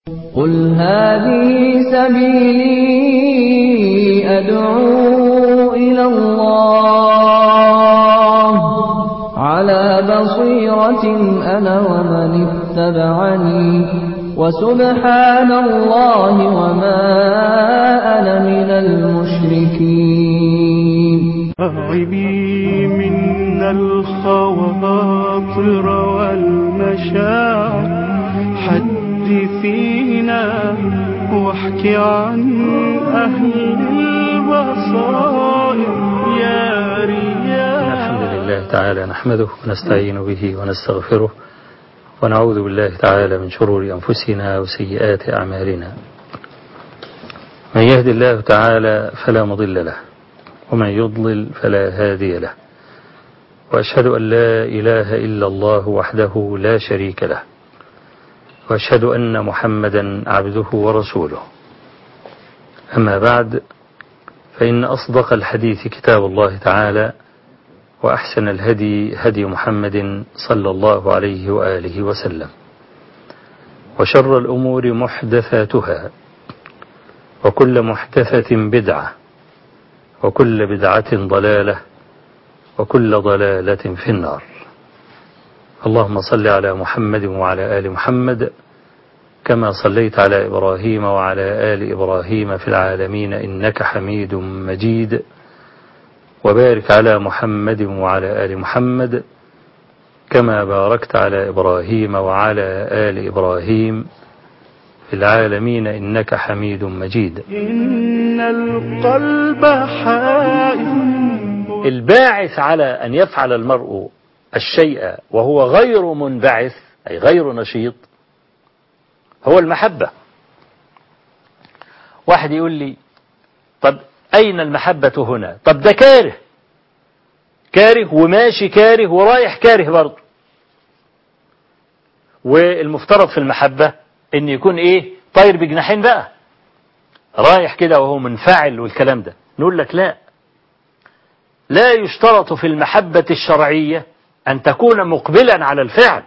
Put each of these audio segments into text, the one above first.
قل هذه سبيلي أدعو إلى الله على بصيرة أنا ومن اتبعني وسبحان الله وما أنا من المشركين هربي من الخواطر والمشاعر حدثينا واحكي عن أهل البصائر يا رياح الحمد لله تعالى نحمده ونستعين به ونستغفره ونعوذ بالله تعالى من شرور أنفسنا وسيئات أعمالنا من يهد الله تعالى فلا مضل له ومن يضلل فلا هادي له وأشهد أن لا إله إلا الله وحده لا شريك له وأشهد أن محمدا عبده ورسوله أما بعد فإن أصدق الحديث كتاب الله تعالى وأحسن الهدي هدي محمد صلى الله عليه وآله وسلم وشر الأمور محدثاتها وكل محدثة بدعة وكل بدعة ضلالة وكل ضلالة في النار اللهم صل على محمد وعلى آل محمد كما صليت على إبراهيم وعلى آل إبراهيم في العالمين إنك حميد مجيد وبارك على محمد وعلى آل محمد كما باركت على إبراهيم وعلى آل إبراهيم في العالمين إنك حميد مجيد إن القلب حائف الباعث على أن يفعل المرء الشيء وهو غير منبعث أي غير نشيط هو المحبة واحد يقول لي طب أين المحبة هنا طب ده كاره كاره وماشي كاره ورايح كاره برضه والمفترض في المحبة ان يكون ايه طاير بجناحين بقى رايح كده وهو منفعل والكلام ده نقول لك لا لا يشترط في المحبة الشرعية أن تكون مقبلا على الفعل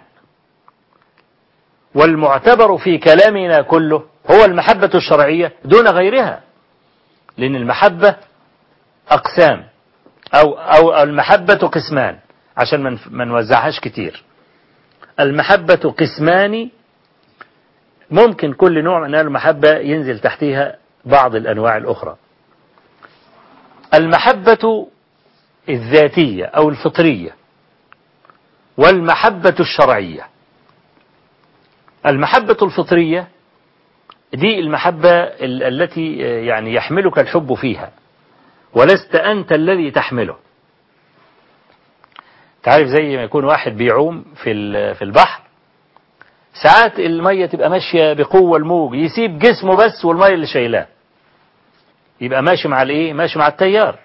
والمعتبر في كلامنا كله هو المحبة الشرعية دون غيرها لأن المحبة أقسام أو, أو المحبة قسمان عشان ما نوزعهاش كتير المحبة قسمان ممكن كل نوع من المحبة ينزل تحتها بعض الأنواع الأخرى المحبة الذاتية أو الفطرية والمحبة الشرعية المحبة الفطرية دي المحبة التي يعني يحملك الحب فيها ولست أنت الذي تحمله تعرف زي ما يكون واحد بيعوم في في البحر ساعات المية تبقى ماشية بقوة الموج يسيب جسمه بس والمية اللي شايلاه يبقى ماشي مع الايه ماشي مع التيار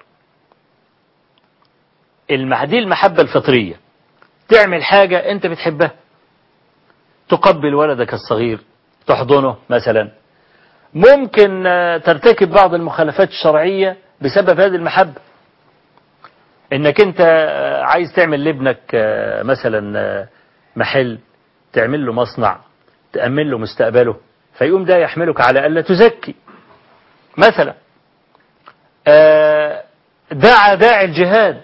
دي المحبة الفطرية تعمل حاجة انت بتحبها تقبل ولدك الصغير تحضنه مثلا ممكن ترتكب بعض المخالفات الشرعية بسبب هذه المحبة انك انت عايز تعمل لابنك مثلا محل تعمل له مصنع تأمن له مستقبله فيقوم ده يحملك على ألا تزكي مثلا دعا داعي الجهاد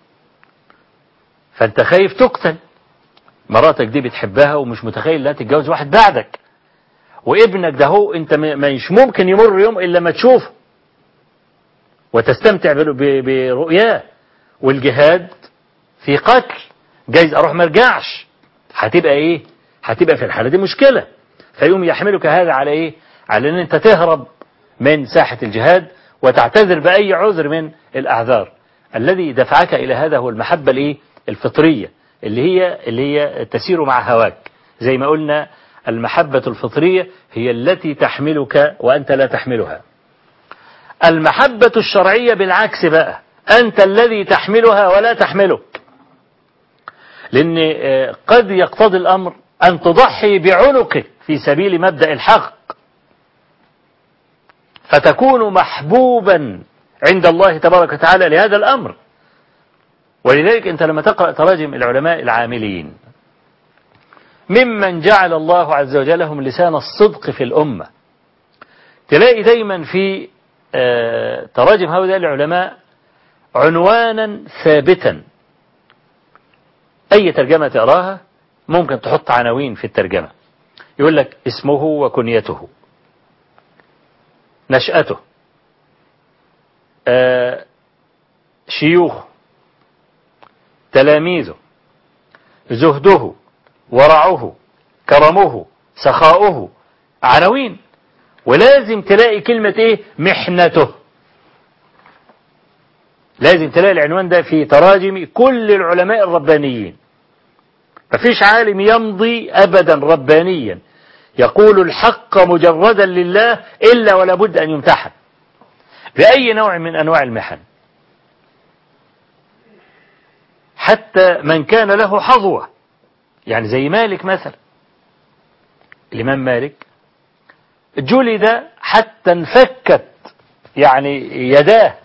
فانت خايف تقتل مراتك دي بتحبها ومش متخيل لا تتجوز واحد بعدك وابنك ده هو انت مش ممكن يمر يوم الا ما تشوفه وتستمتع برؤياه والجهاد في قتل جايز اروح ما ارجعش هتبقى ايه هتبقى في الحالة دي مشكلة فيقوم يحملك هذا على ايه على ان انت تهرب من ساحة الجهاد وتعتذر بأي عذر من الأعذار الذي دفعك إلى هذا هو المحبة الايه الفطرية اللي هي اللي هي تسير مع هواك زي ما قلنا المحبة الفطرية هي التي تحملك وأنت لا تحملها المحبة الشرعية بالعكس بقى أنت الذي تحملها ولا تحملك لأن قد يقتضي الأمر أن تضحي بعنقك في سبيل مبدأ الحق فتكون محبوبا عند الله تبارك وتعالى لهذا الأمر ولذلك أنت لما تقرأ تراجم العلماء العاملين ممن جعل الله عز وجل لهم لسان الصدق في الأمة تلاقي دايما في آه، تراجم هؤلاء العلماء عنوانا ثابتا أي ترجمة تقراها ممكن تحط عناوين في الترجمة يقول لك اسمه وكنيته نشأته آه، شيوخه تلاميذه زهده ورعه كرمه سخاؤه عناوين ولازم تلاقي كلمة ايه محنته لازم تلاقي العنوان ده في تراجم كل العلماء الربانيين مفيش عالم يمضي أبدا ربانيا يقول الحق مجردا لله إلا ولا بد أن يمتحن بأي نوع من أنواع المحن حتى من كان له حظوة يعني زي مالك مثلا الإمام مالك جلد حتى انفكت يعني يداه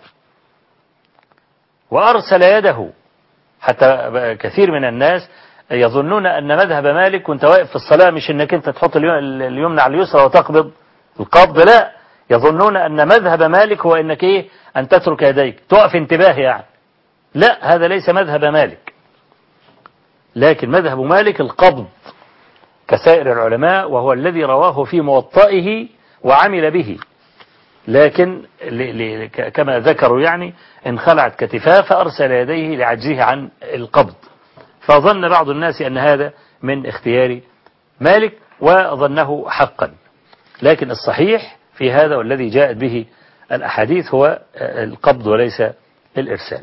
وأرسل يده حتى كثير من الناس يظنون أن مذهب مالك وانت واقف في الصلاة مش انك انت تحط اليمنى على اليسرى وتقبض القبض لا يظنون أن مذهب مالك هو انك ايه أن تترك يديك تقف انتباه يعني لا هذا ليس مذهب مالك لكن مذهب مالك القبض كسائر العلماء وهو الذي رواه في موطئه وعمل به لكن كما ذكروا يعني انخلعت كتفاه فأرسل يديه لعجزه عن القبض فظن بعض الناس أن هذا من اختيار مالك وظنه حقا لكن الصحيح في هذا والذي جاءت به الأحاديث هو القبض وليس الإرسال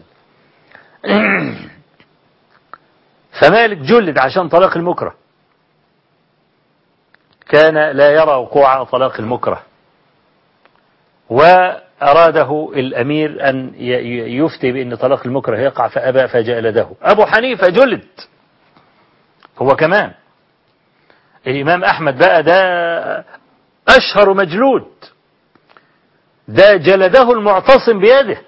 فمالك جلد عشان طلاق المكره كان لا يرى وقوع طلاق المكره وأراده الأمير أن يفتي بأن طلاق المكره يقع فأبى فجلده أبو حنيفة جلد هو كمان الإمام أحمد بقى ده أشهر مجلود ده جلده المعتصم بيده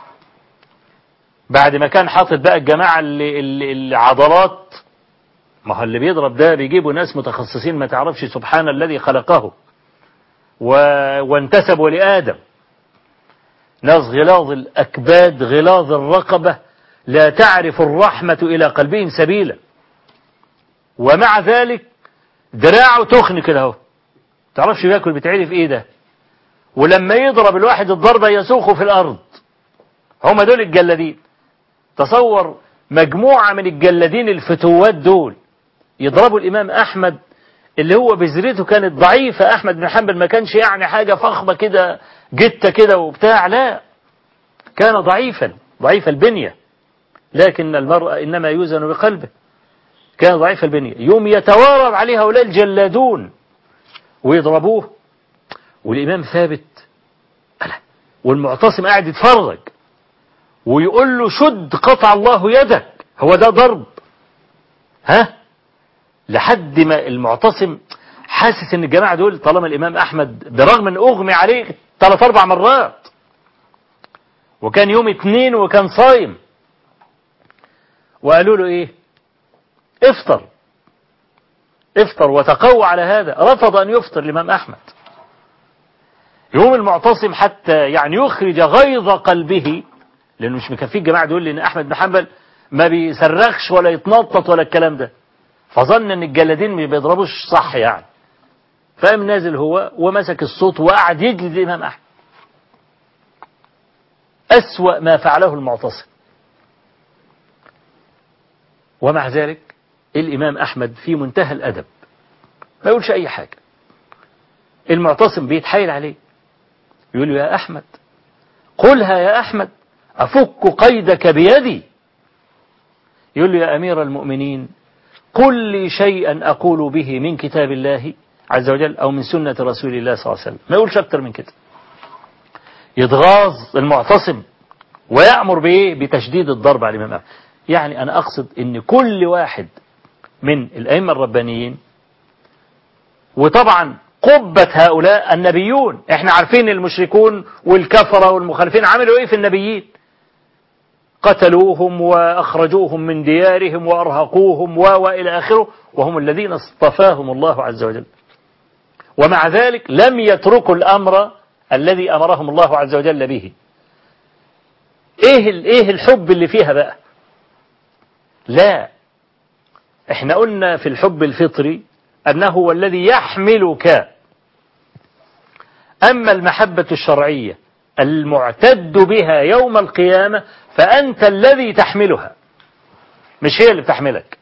بعد ما كان حاطط بقى الجماعة اللي, اللي العضلات ما هو اللي بيضرب ده بيجيبوا ناس متخصصين ما تعرفش سبحان الذي خلقه و... وانتسبوا لآدم ناس غلاظ الأكباد غلاظ الرقبة لا تعرف الرحمة إلى قلبهم سبيلا ومع ذلك دراعه تخن كده اهو تعرفش بياكل بتعرف ايه ده ولما يضرب الواحد الضربة يسوخه في الأرض هم دول الجلادين تصور مجموعة من الجلادين الفتوات دول يضربوا الإمام أحمد اللي هو بذرته كانت ضعيفة أحمد بن حنبل ما كانش يعني حاجة فخمة كده جتة كده وبتاع لا كان ضعيفا ضعيف البنية لكن المرء إنما يوزن بقلبه كان ضعيف البنية يوم يتوارد عليه هؤلاء الجلادون ويضربوه والإمام ثابت ألا والمعتصم قاعد يتفرج ويقول له شد قطع الله يدك هو ده ضرب ها لحد ما المعتصم حاسس ان الجماعة دول طالما الامام احمد برغم ان اغمي عليه ثلاث اربع مرات وكان يوم اتنين وكان صايم وقالوا له ايه افطر افطر وتقوى على هذا رفض ان يفطر الامام احمد يوم المعتصم حتى يعني يخرج غيظ قلبه لانه مش مكفيه الجماعه دول لان احمد بن حنبل ما بيصرخش ولا يتنطط ولا الكلام ده فظن ان الجلادين ما بيضربوش صح يعني فقام نازل هو ومسك الصوت وقعد يجلد الامام احمد اسوا ما فعله المعتصم ومع ذلك الامام احمد في منتهى الادب ما يقولش اي حاجه المعتصم بيتحايل عليه يقول له يا احمد قلها يا احمد افك قيدك بيدي يقول له يا امير المؤمنين قل لي شيئا أقول به من كتاب الله عز وجل أو من سنة رسول الله صلى الله عليه وسلم ما يقولش أكتر من كده يتغاظ المعتصم ويأمر بإيه بتشديد الضرب على الإمام يعني أنا أقصد أن كل واحد من الأئمة الربانيين وطبعا قبة هؤلاء النبيون احنا عارفين المشركون والكفرة والمخالفين عملوا ايه في النبيين قتلوهم وأخرجوهم من ديارهم وأرهقوهم و وإلى آخره وهم الذين اصطفاهم الله عز وجل ومع ذلك لم يتركوا الأمر الذي أمرهم الله عز وجل به إيه, إيه الحب اللي فيها بقى لا احنا قلنا في الحب الفطري أنه هو الذي يحملك أما المحبة الشرعية المعتد بها يوم القيامة فأنت الذي تحملها مش هي اللي بتحملك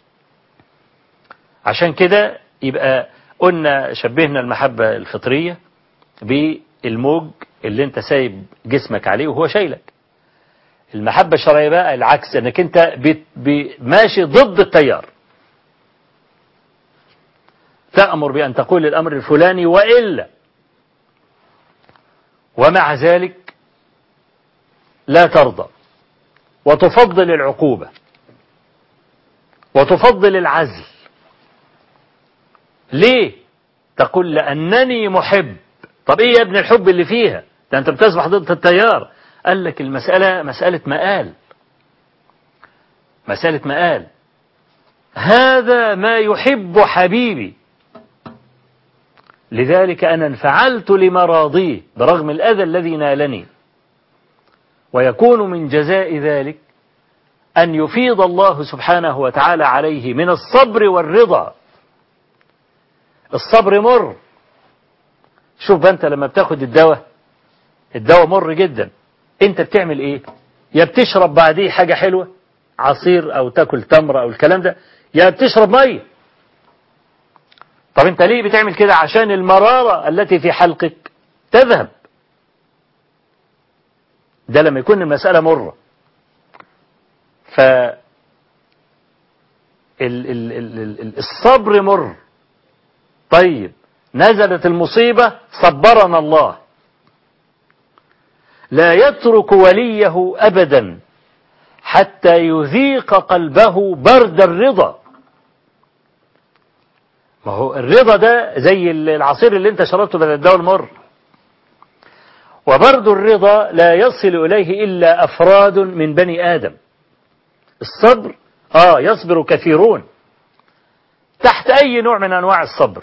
عشان كده يبقى قلنا شبهنا المحبة الفطرية بالموج اللي انت سايب جسمك عليه وهو شايلك المحبة الشرعية بقى العكس انك انت بت- ب- ماشي ضد التيار تأمر بأن تقول الأمر الفلاني وإلا ومع ذلك لا ترضى وتفضل العقوبة وتفضل العزل ليه تقول لأنني محب طب ايه يا ابن الحب اللي فيها ده انت بتسبح ضد التيار قال لك المسألة مسألة مآل مسألة مآل هذا ما يحب حبيبي لذلك أنا انفعلت لمراضيه برغم الأذى الذي نالني ويكون من جزاء ذلك أن يفيض الله سبحانه وتعالى عليه من الصبر والرضا الصبر مر شوف بقى انت لما بتاخد الدواء الدواء مر جدا انت بتعمل ايه يا بتشرب بعديه حاجة حلوة عصير او تاكل تمر او الكلام ده يا بتشرب مية طب انت ليه بتعمل كده عشان المرارة التي في حلقك تذهب ده لما يكون المسألة مرة ف ال ال ال ال الصبر مر طيب نزلت المصيبة صبرنا الله لا يترك وليه أبدا حتى يذيق قلبه برد الرضا ما هو الرضا ده زي العصير اللي انت شربته بدل الدواء المر وبرد الرضا لا يصل إليه إلا أفراد من بني آدم الصبر آه يصبر كثيرون تحت أي نوع من أنواع الصبر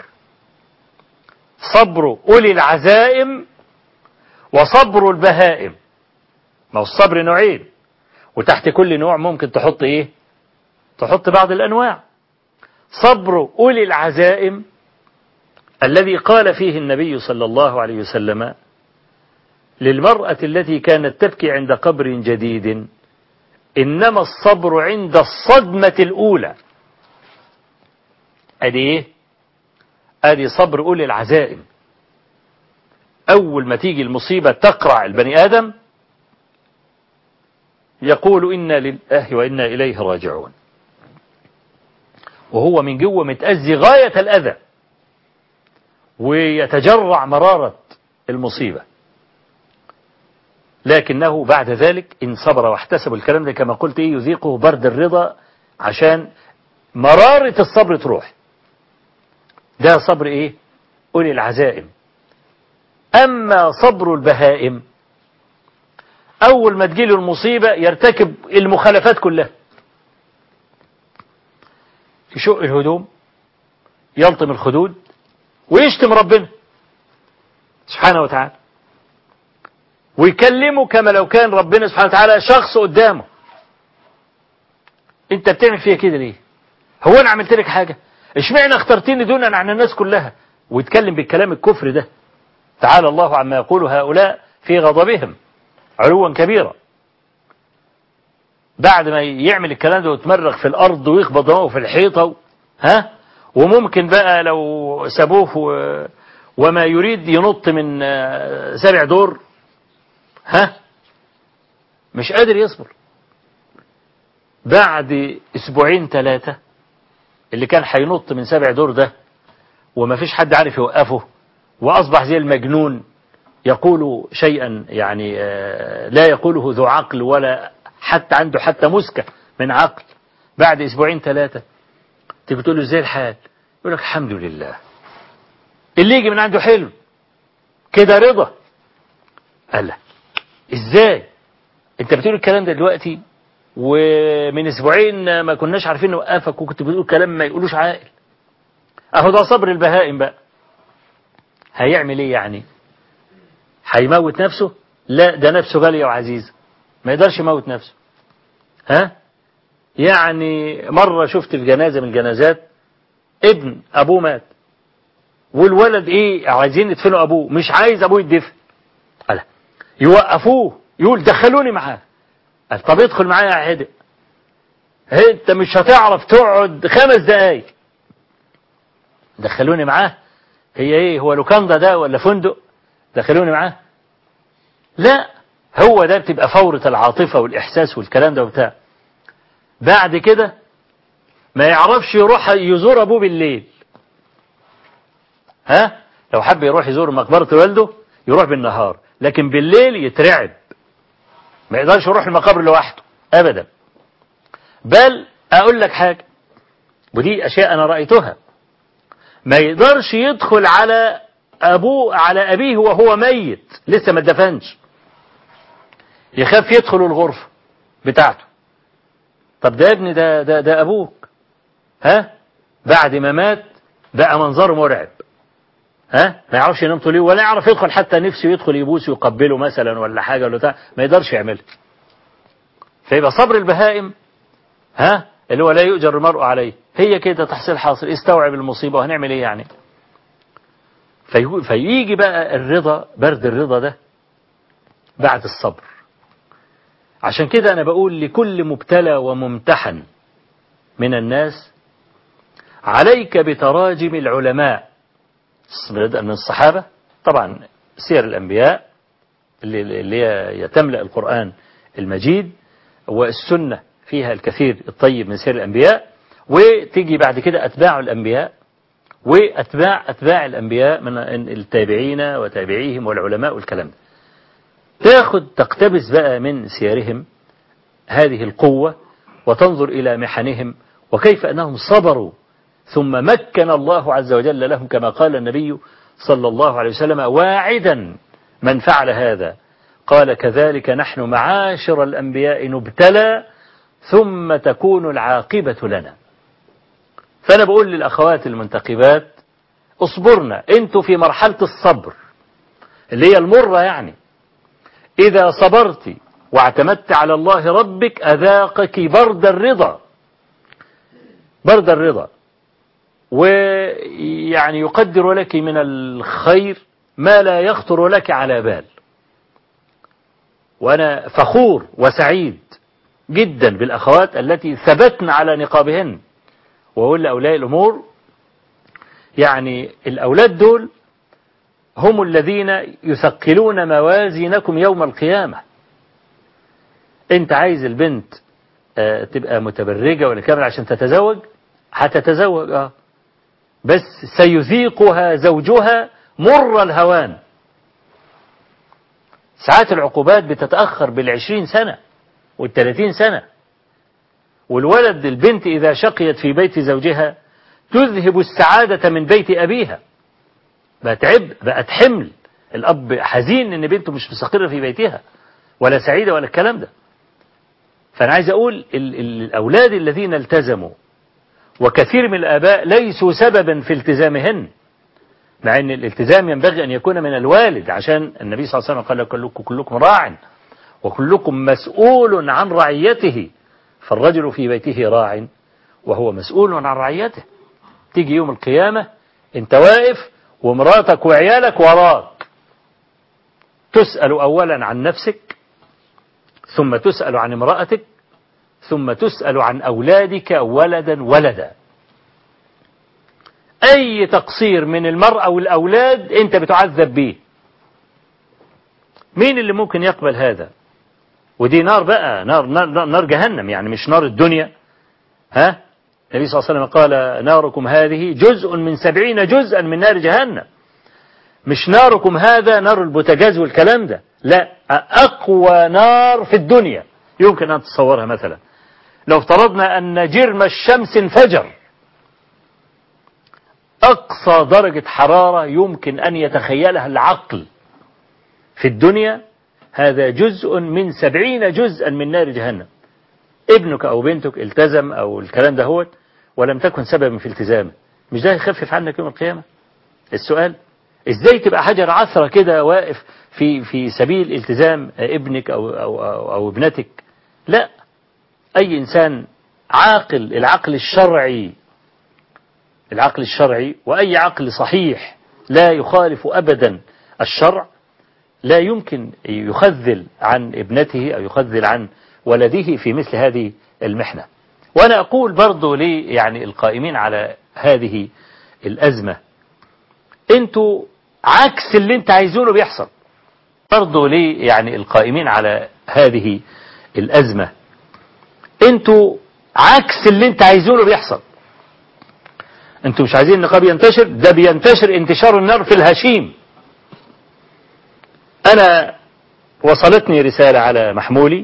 صبر أولي العزائم وصبر البهائم ما هو الصبر نوعين وتحت كل نوع ممكن تحط ايه تحط بعض الانواع صبر اولي العزائم الذي قال فيه النبي صلى الله عليه وسلم للمرأة التي كانت تبكي عند قبر جديد إنما الصبر عند الصدمة الأولى أدي إيه أدي صبر أولي العزائم أول ما تيجي المصيبة تقرع البني آدم يقول إنا لله وإنا إليه راجعون وهو من جوه متأذي غاية الأذى ويتجرع مرارة المصيبة لكنه بعد ذلك إن صبر واحتسب الكلام ده كما قلت إيه يذيقه برد الرضا عشان مرارة الصبر تروح ده صبر إيه أولي العزائم أما صبر البهائم أول ما تجيله المصيبة يرتكب المخالفات كلها يشق الهدوم يلطم الخدود ويشتم ربنا سبحانه وتعالى ويكلمه كما لو كان ربنا سبحانه وتعالى شخص قدامه انت بتعمل فيها كده ليه هو انا عملت لك حاجة اشمعنى اخترتني دونا عن الناس كلها ويتكلم بالكلام الكفر ده تعالى الله عما يقول هؤلاء في غضبهم علوا كبيرا بعد ما يعمل الكلام ده ويتمرغ في الأرض ويخبط دماغه في الحيطة و... ها وممكن بقى لو سابوه و... وما يريد ينط من سبع دور ها مش قادر يصبر بعد اسبوعين ثلاثة اللي كان هينط من سبع دور ده وما فيش حد عارف يوقفه وأصبح زي المجنون يقول شيئا يعني لا يقوله ذو عقل ولا حتى عنده حتى مسكة من عقل بعد أسبوعين ثلاثة تيجي تقول له ازاي الحال يقول لك الحمد لله اللي يجي من عنده حلم كده رضا قال لا ازاي انت بتقول الكلام ده دلوقتي ومن اسبوعين ما كناش عارفين نوقفك وكنت بتقول كلام ما يقولوش عاقل اهو ده صبر البهائم بقى هيعمل ايه يعني هيموت نفسه لا ده نفسه غالية وعزيزة ما يقدرش يموت نفسه ها يعني مرة شفت في جنازة من الجنازات ابن ابوه مات والولد ايه عايزين يدفنوا ابوه مش عايز ابوه يدفن قال يوقفوه يقول دخلوني معاه قال طب ادخل معايا يا عدل انت مش هتعرف تقعد خمس دقايق دخلوني معاه هي ايه هو لوكاندا ده ولا فندق دخلوني معاه لا هو ده بتبقى فورة العاطفة والإحساس والكلام ده وبتاع بعد كده ما يعرفش يروح يزور أبوه بالليل ها لو حب يروح يزور مقبرة والده يروح بالنهار لكن بالليل يترعب ما يقدرش يروح المقابر لوحده أبدا بل أقول لك حاجة ودي أشياء أنا رأيتها ما يقدرش يدخل على أبوه على أبيه وهو ميت لسه ما اتدفنش يخاف يدخل الغرفة بتاعته طب ده ابني ده ده ده أبوك ها بعد ما مات بقى منظره مرعب ها ما يعرفش ينام طول ولا يعرف يدخل حتى نفسه يدخل يبوس ويقبله مثلا ولا حاجة ولا بتاع ما يقدرش يعملها فيبقى صبر البهائم ها اللي هو لا يؤجر المرء عليه هي كده تحصيل حاصل استوعب المصيبة وهنعمل ايه يعني في فيجي بقى الرضا برد الرضا ده بعد الصبر عشان كده أنا بقول لكل مبتلى وممتحن من الناس عليك بتراجم العلماء من الصحابة طبعا سير الأنبياء اللي هي تملأ القرآن المجيد والسنة فيها الكثير الطيب من سير الأنبياء وتيجي بعد كده أتباع الأنبياء وأتباع أتباع الأنبياء من التابعين وتابعيهم والعلماء والكلام ده تاخد تقتبس بقى من سيرهم هذه القوة وتنظر إلى محنهم وكيف أنهم صبروا ثم مكن الله عز وجل لهم كما قال النبي صلى الله عليه وسلم واعدا من فعل هذا قال كذلك نحن معاشر الأنبياء نبتلى ثم تكون العاقبة لنا فأنا بقول للأخوات المنتقبات اصبرنا انتوا في مرحلة الصبر اللي هي المرة يعني إذا صبرت واعتمدت على الله ربك أذاقك برد الرضا برد الرضا ويعني يقدر لك من الخير ما لا يخطر لك على بال وأنا فخور وسعيد جدا بالأخوات التي ثبتن على نقابهن وأقول لأولياء الأمور يعني الأولاد دول هم الذين يثقلون موازينكم يوم القيامة انت عايز البنت اه تبقى متبرجة ولا كامل عشان تتزوج هتتزوج اه بس سيذيقها زوجها مر الهوان ساعات العقوبات بتتأخر بالعشرين سنة والثلاثين سنة والولد البنت إذا شقيت في بيت زوجها تذهب السعادة من بيت أبيها بقت عبء بقت حمل الأب حزين إن بنته مش مستقرة في بيتها ولا سعيدة ولا الكلام ده فأنا عايز أقول ال ال الأولاد الذين التزموا وكثير من الآباء ليسوا سببا في التزامهن مع أن الالتزام ينبغي أن يكون من الوالد عشان النبي صلى الله عليه وسلم قال كلكم, كلكم راع وكلكم مسؤول عن رعيته فالرجل في بيته راع وهو مسؤول عن رعيته تيجي يوم القيامة انت واقف ومراتك وعيالك وراك تسأل أولا عن نفسك ثم تسأل عن امرأتك ثم تسأل عن أولادك ولدا ولدا أي تقصير من المرأة والأولاد أنت بتعذب به مين اللي ممكن يقبل هذا ودي نار بقى نار, نار, نار جهنم يعني مش نار الدنيا ها النبي صلى الله عليه وسلم قال ناركم هذه جزء من سبعين جزءا من نار جهنم مش ناركم هذا نار البوتاجاز والكلام ده لا أقوى نار في الدنيا يمكن أن تصورها مثلا لو افترضنا أن جرم الشمس انفجر أقصى درجة حرارة يمكن أن يتخيلها العقل في الدنيا هذا جزء من سبعين جزءا من نار جهنم ابنك أو بنتك التزم أو الكلام ده هو ولم تكن سببا في التزامه مش ده يخفف عنك يوم القيامة السؤال ازاي تبقى حجر عثرة كده واقف في في سبيل التزام ابنك أو, أو, أو, أو ابنتك لا أي إنسان عاقل العقل الشرعي العقل الشرعي وأي عقل صحيح لا يخالف أبدا الشرع لا يمكن يخذل عن ابنته أو يخذل عن ولده في مثل هذه المحنة وأنا أقول برضو لي يعني القائمين على هذه الأزمة انتوا عكس اللي انت عايزونه بيحصل برضو لي يعني القائمين على هذه الأزمة انتوا عكس اللي انت عايزونه بيحصل انتوا مش عايزين النقاب ينتشر ده بينتشر انتشار النار في الهشيم انا وصلتني رسالة على محمولي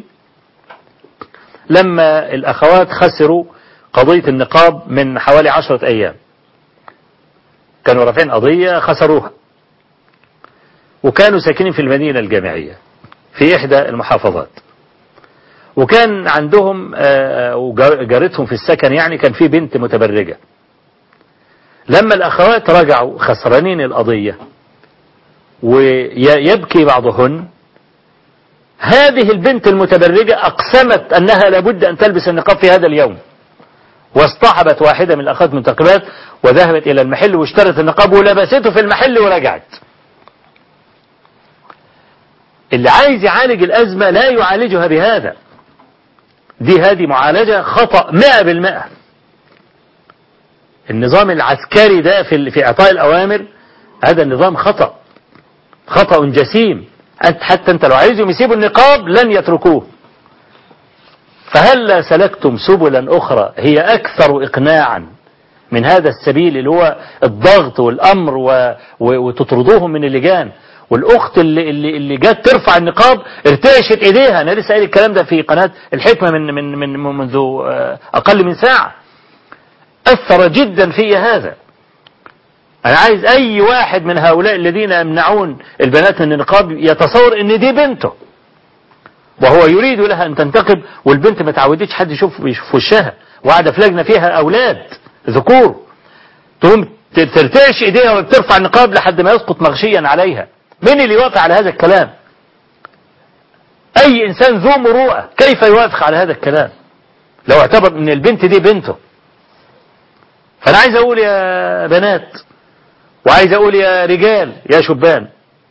لما الاخوات خسروا قضية النقاب من حوالي عشرة ايام كانوا رافعين قضية خسروها وكانوا ساكنين في المدينة الجامعية في إحدى المحافظات وكان عندهم وجارتهم في السكن يعني كان في بنت متبرجة لما الأخوات رجعوا خسرانين القضية ويبكي بعضهن هذه البنت المتبرجة أقسمت أنها لابد أن تلبس النقاب في هذا اليوم واصطحبت واحدة من الأخوات المنتقبات وذهبت إلى المحل واشترت النقاب ولبسته في المحل ورجعت اللي عايز يعالج الأزمة لا يعالجها بهذا دي هذه معالجة خطأ مئة بالمئة النظام العسكري ده في في إعطاء الأوامر هذا النظام خطأ خطأ جسيم أنت حتى أنت لو عايزهم يسيبوا النقاب لن يتركوه فهل سلكتم سبلا أخرى هي أكثر إقناعا من هذا السبيل اللي هو الضغط والأمر و... و... وتطردوهم من اللجان والأخت اللي, اللي, اللي جت ترفع النقاب ارتعشت إيديها أنا لسه قايل الكلام ده في قناة الحكمة من, من, من منذ أقل من ساعة أثر جدا في هذا أنا عايز أي واحد من هؤلاء الذين يمنعون البنات من النقاب يتصور أن دي بنته وهو يريد لها أن تنتقب والبنت ما تعودتش حد يشوف يشوف وشها وقاعدة في لجنة فيها أولاد ذكور تقوم ترتعش إيديها وبترفع النقاب لحد ما يسقط مغشيا عليها مين اللي يوافق على هذا الكلام أي إنسان ذو مروءة كيف يوافق على هذا الكلام لو اعتبر أن البنت دي بنته فأنا عايز أقول يا بنات وعايز أقول يا رجال يا شبان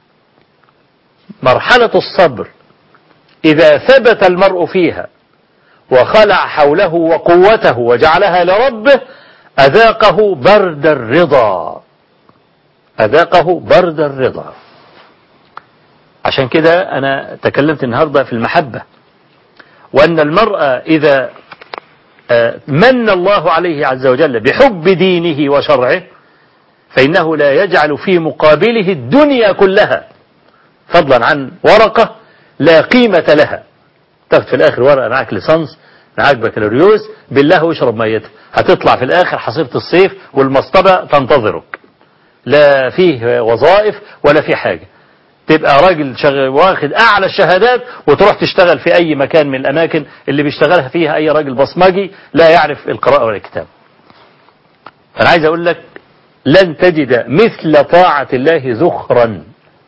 مرحلة الصبر إذا ثبت المرء فيها وخلع حوله وقوته وجعلها لربه أذاقه برد الرضا أذاقه برد الرضا عشان كده أنا تكلمت النهاردة في المحبة وأن المرأة إذا من الله عليه عز وجل بحب دينه وشرعه فإنه لا يجعل في مقابله الدنيا كلها فضلا عن ورقة لا قيمة لها تاخد في الآخر ورقة معك ليسانس معاك بكالوريوس بالله واشرب ميتها هتطلع في الآخر حصيرة الصيف والمصطبة تنتظرك لا فيه وظائف ولا فيه حاجة تبقى راجل شغل واخد أعلى الشهادات وتروح تشتغل في أي مكان من الأماكن اللي بيشتغلها فيها أي راجل بصمجي لا يعرف القراءة ولا الكتاب فأنا عايز أقول لك لن تجد مثل طاعة الله ذخرا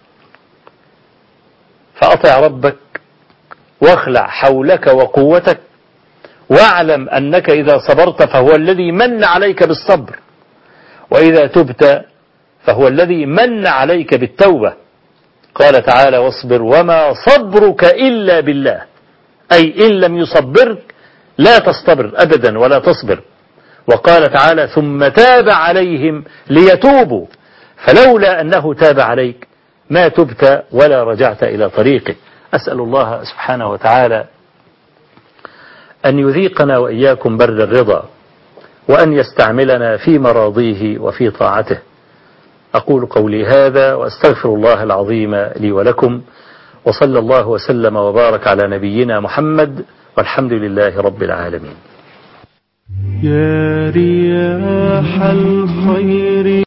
فأطع ربك واخلع حولك وقوتك واعلم أنك إذا صبرت فهو الذي من عليك بالصبر وإذا تبت فهو الذي من عليك بالتوبة قال تعالى واصبر وما صبرك إلا بالله أي إن لم يصبرك لا تصطبر أبدا ولا تصبر وقال تعالى ثم تاب عليهم ليتوبوا فلولا أنه تاب عليك ما تبت ولا رجعت إلى طريقه أسأل الله سبحانه وتعالى أن يذيقنا وإياكم برد الرضا وأن يستعملنا في مراضيه وفي طاعته أقول قولي هذا وأستغفر الله العظيم لي ولكم وصلى الله وسلم وبارك على نبينا محمد والحمد لله رب العالمين يا رياح الخير